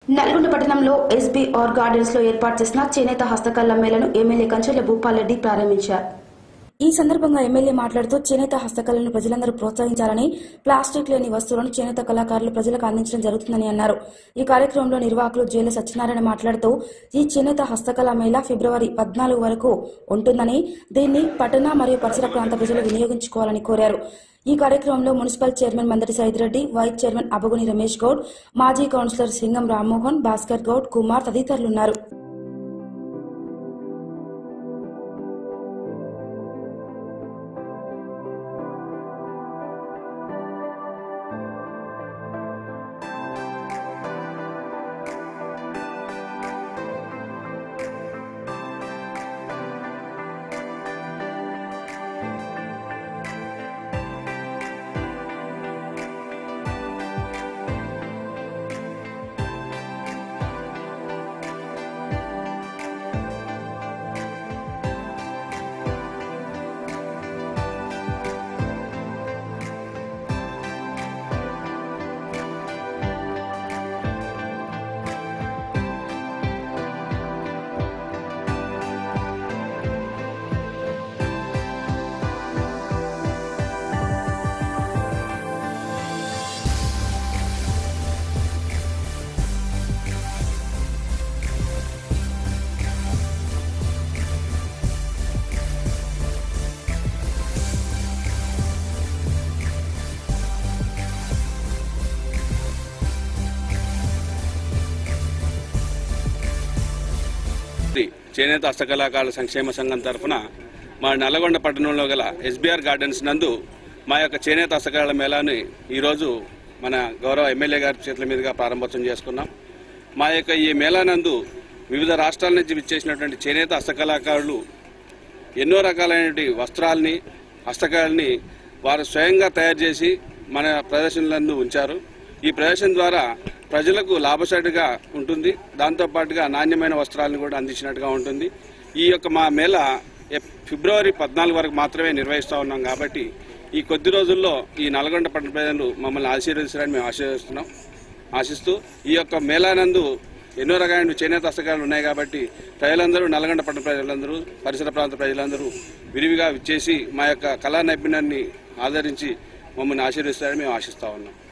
నల్గొండ పట్టణంలో SBR gardens లో ఏర్పాటు చేసిన చేనేత హస్తకళ మేళను ఎమ్మెల్యే కంచెల భూపాలరెడ్డి ప్రారంభించారు ఈ సందర్భంగా ఎమ్మెల్యే మాట్లాడుతూ చేనేత హస్తకళలను ప్రజలందరూ ప్రోత్సహించాలని ప్లాస్టిక్ లేని వస్తువులను చేనేత కళాకారులు ప్రజలకు అందించడం జరుగుతుందని అన్నారు ఈ కార్యక్రమంలో నిర్వాహకులు జేల సత్యనారాయణ మాట్లాడుతూ ఈ చేనేత హస్తకళ మేళ ఫిబ్రవరి పద్నాలుగు వరకు ఉంటుందని దీన్ని పట్టణ మరియు పరిసర ప్రాంత ప్రజలు వినియోగించుకోవాలని కోరారు ఈ కార్యక్రమంలో municipal chairman Mandati Saidireddy vice chairman Abaguni Ramesh Goud మాజీ కౌన్సిలర్ సింగం రామ్మోహన్ భాస్కర్ గౌడ్ కుమార్ తదితరులున్నారు శ్రీ చేనేత హస్తకళాకారుల సంక్షేమ సంఘం తరఫున మా నల్లగొండ పట్టణంలో గల ఎస్బీఆర్ గార్డెన్స్ నందు మా యొక్క చేనేత హస్తకళల మేళాని ఈరోజు మన గౌరవ ఎమ్మెల్యే గారి చేతుల మీదుగా ప్రారంభోత్సవం చేసుకున్నాం మా యొక్క ఈ మేళా నందు వివిధ రాష్ట్రాల నుంచి విచ్చేసినటువంటి చేనేత హస్తకళాకారులు ఎన్నో రకాలైనటువంటి వస్త్రాలని హస్తకళని వారు స్వయంగా తయారు చేసి మన ప్రదర్శనలందు ఉంచారు ఈ ప్రదర్శన ద్వారా ప్రజలకు లాభసాటిగా ఉంటుంది దాంతోపాటుగా నాణ్యమైన వస్త్రాలను కూడా అందించినట్టుగా ఉంటుంది ఈ యొక్క మా మేళ ఎప్- ఫిబ్రవరి పద్నాలుగు వరకు మాత్రమే నిర్వహిస్తూ ఉన్నాం కాబట్టి ఈ కొద్ది రోజుల్లో ఈ నల్గొండ పట్టణ ప్రజలు మమ్మల్ని ఆశీర్వదిస్తారని మేము ఆశీర్వదిస్తున్నాం ఆశిస్తూ ఈ యొక్క మేళానందు ఎన్నో రకాల చేనేత హస్తకాలు ఉన్నాయి కాబట్టి ప్రజలందరూ నల్గొండ పట్టణ ప్రజలందరూ పరిసర ప్రాంత ప్రజలందరూ విరివిగా విచ్చేసి మా యొక్క కళా నైపుణ్యాన్ని ఆదరించి మమ్మల్ని ఆశీర్వదిస్తారని మేము ఆశిస్తా ఉన్నాం